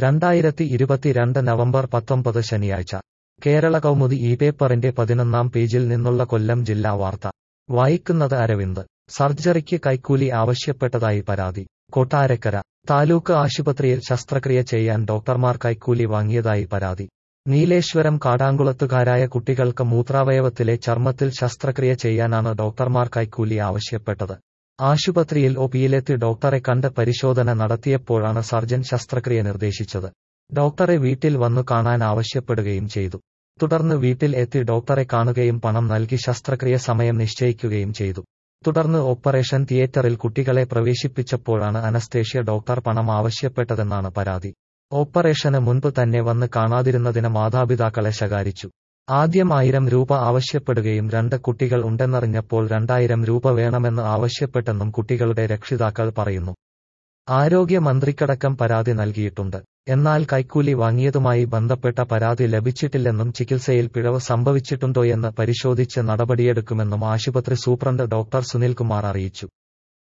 രണ്ടായിരത്തി ഇരുപത്തിരണ്ട് നവംബർ പത്തൊമ്പത് ശനിയാഴ്ച കേരള കൗമുദി ഈ പേപ്പറിന്റെ പതിനൊന്നാം പേജിൽ നിന്നുള്ള കൊല്ലം ജില്ലാ വാർത്ത വായിക്കുന്നത് അരവിന്ദ് സർജറിക്ക് കൈക്കൂലി ആവശ്യപ്പെട്ടതായി പരാതി കൊട്ടാരക്കര താലൂക്ക് ആശുപത്രിയിൽ ശസ്ത്രക്രിയ ചെയ്യാൻ ഡോക്ടർമാർ കൈക്കൂലി വാങ്ങിയതായി പരാതി നീലേശ്വരം കാടാങ്കുളത്തുകാരായ കുട്ടികൾക്ക് മൂത്രാവയവത്തിലെ ചർമ്മത്തിൽ ശസ്ത്രക്രിയ ചെയ്യാനാണ് ഡോക്ടർമാർ കൈക്കൂലി ആവശ്യപ്പെട്ടത് ആശുപത്രിയിൽ ഒപിയിലെത്തി ഡോക്ടറെ കണ്ട് പരിശോധന നടത്തിയപ്പോഴാണ് സർജൻ ശസ്ത്രക്രിയ നിർദ്ദേശിച്ചത് ഡോക്ടറെ വീട്ടിൽ വന്നു കാണാൻ ആവശ്യപ്പെടുകയും ചെയ്തു തുടർന്ന് വീട്ടിൽ എത്തി ഡോക്ടറെ കാണുകയും പണം നൽകി ശസ്ത്രക്രിയ സമയം നിശ്ചയിക്കുകയും ചെയ്തു തുടർന്ന് ഓപ്പറേഷൻ തിയേറ്ററിൽ കുട്ടികളെ പ്രവേശിപ്പിച്ചപ്പോഴാണ് അനസ്തേഷ്യ ഡോക്ടർ പണം ആവശ്യപ്പെട്ടതെന്നാണ് പരാതി ഓപ്പറേഷന് മുൻപ് തന്നെ വന്ന് കാണാതിരുന്നതിന് മാതാപിതാക്കളെ ശകാരിച്ചു ആദ്യം ആയിരം രൂപ ആവശ്യപ്പെടുകയും രണ്ട് കുട്ടികൾ ഉണ്ടെന്നറിഞ്ഞപ്പോൾ രണ്ടായിരം രൂപ വേണമെന്ന് ആവശ്യപ്പെട്ടെന്നും കുട്ടികളുടെ രക്ഷിതാക്കൾ പറയുന്നു ആരോഗ്യ മന്ത്രിക്കടക്കം പരാതി നൽകിയിട്ടുണ്ട് എന്നാൽ കൈക്കൂലി വാങ്ങിയതുമായി ബന്ധപ്പെട്ട പരാതി ലഭിച്ചിട്ടില്ലെന്നും ചികിത്സയിൽ പിഴവ് സംഭവിച്ചിട്ടുണ്ടോയെന്ന് പരിശോധിച്ച് നടപടിയെടുക്കുമെന്നും ആശുപത്രി സൂപ്രണ്ട് ഡോക്ടർ സുനിൽകുമാർ അറിയിച്ചു